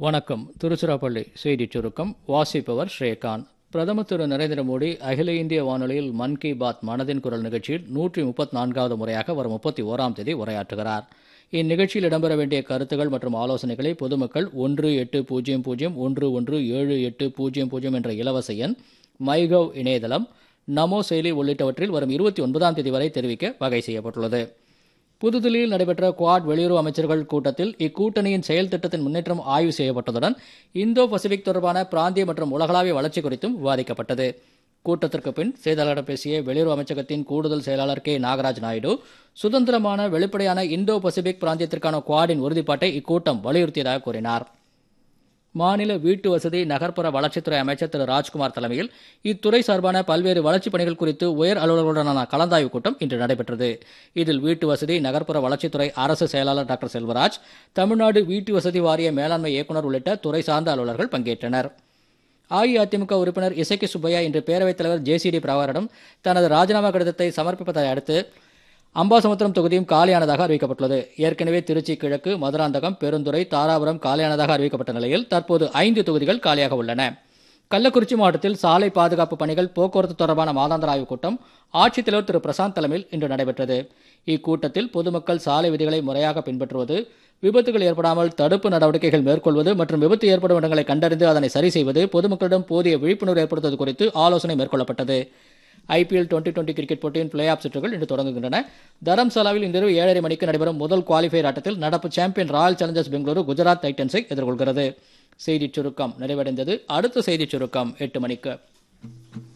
வணக்கம் திருச்சிராப்பள்ளி செய்திச் சுருக்கம் வாசிப்பவர் ஸ்ரேகாந்த் பிரதமர் திரு நரேந்திர மோடி அகில இந்திய வானொலியில் மன் கி பாத் மனதின் குரல் நிகழ்ச்சியில் நூற்றி முப்பத்தி நான்காவது முறையாக வரும் முப்பத்தி ஓராம் தேதி உரையாற்றுகிறார் இந்நிகழ்ச்சியில் இடம்பெற வேண்டிய கருத்துகள் மற்றும் ஆலோசனைகளை பொதுமக்கள் ஒன்று எட்டு பூஜ்ஜியம் பூஜ்ஜியம் ஒன்று ஒன்று ஏழு எட்டு பூஜ்ஜியம் பூஜ்ஜியம் என்ற இலவச எண் மைகவ் இணையதளம் நமோ செயலி உள்ளிட்டவற்றில் வரும் இருபத்தி ஒன்பதாம் தேதி வரை தெரிவிக்க வகை செய்யப்பட்டுள்ளது புதுதில்லியில் நடைபெற்ற குவாட் வெளியுறவு அமைச்சர்கள் கூட்டத்தில் இக்கூட்டணியின் செயல் திட்டத்தின் முன்னேற்றம் ஆய்வு செய்யப்பட்டதுடன் இந்தோ பசிபிக் தொடர்பான பிராந்திய மற்றும் உலகளாவிய வளர்ச்சி குறித்தும் விவாதிக்கப்பட்டது கூட்டத்திற்கு பின் செய்தியாளர்களிடம் பேசிய வெளியுறவு அமைச்சகத்தின் கூடுதல் செயலாளர் கே நாகராஜ் நாயுடு சுதந்திரமான வெளிப்படையான இந்தோ பசிபிக் பிராந்தியத்திற்கான குவாடின் உறுதிப்பாட்டை இக்கூட்டம் வலியுறுத்தியதாக கூறினார் மாநில வீட்டு வசதி நகர்ப்புற வளர்ச்சித்துறை அமைச்சர் திரு ராஜ்குமார் தலைமையில் இத்துறை சார்பான பல்வேறு வளர்ச்சிப் பணிகள் குறித்து உயர் அலுவலர்களுடனான கலந்தாய்வு கூட்டம் இன்று நடைபெற்றது இதில் வீட்டு வசதி நகர்ப்புற வளர்ச்சித்துறை அரசு செயலாளர் டாக்டர் செல்வராஜ் தமிழ்நாடு வீட்டு வசதி வாரிய மேலாண்மை இயக்குநர் உள்ளிட்ட துறை சார்ந்த அலுவலர்கள் பங்கேற்றனர் அஇஅதிமுக உறுப்பினர் இசக்கி சுப்பையா இன்று பேரவைத் தலைவர் ஜேசிடி பிரபாகரிடம் தனது ராஜினாமா கடிதத்தை சமர்ப்பிப்பதை அடுத்து அம்பாசமுத்திரம் தொகுதியும் காலியானதாக அறிவிக்கப்பட்டுள்ளது ஏற்கனவே திருச்சி கிழக்கு மதுராந்தகம் பெருந்துறை தாராபுரம் காலியானதாக அறிவிக்கப்பட்ட நிலையில் தற்போது ஐந்து தொகுதிகள் காலியாக உள்ளன கள்ளக்குறிச்சி மாவட்டத்தில் சாலை பாதுகாப்பு பணிகள் போக்குவரத்து தொடர்பான மாதாந்திர ஆய்வுக் கூட்டம் ஆட்சித்தலைவர் திரு பிரசாந்த் தலைமையில் இன்று நடைபெற்றது இக்கூட்டத்தில் பொதுமக்கள் சாலை விதிகளை முறையாக பின்பற்றுவது விபத்துகள் ஏற்படாமல் தடுப்பு நடவடிக்கைகள் மேற்கொள்வது மற்றும் விபத்து ஏற்படும் இடங்களை கண்டறிந்து அதனை சரி செய்வது பொதுமக்களிடம் போதிய விழிப்புணர்வு ஏற்படுத்துவது குறித்து ஆலோசனை மேற்கொள்ளப்பட்டது ஐபிஎல் டுவெண்டி டுவெண்டி கிரிக்கெட் போட்டியின் பிளே ஆஃப் சுற்றுகள் இன்று தொடங்குகின்றன தரம்சாலாவில் இன்றிரவு ஏழரை மணிக்கு நடைபெறும் முதல் குவாலிஃபயர் ஆட்டத்தில் நடப்பு champion royal challengers Bengaluru Gujarat டைட்டன்ஸை எதிர்கொள்கிறது செய்திச் சுருக்கம் நிறைவடைந்தது அடுத்த செய்திச் சுருக்கம் எட்டு மணிக்கு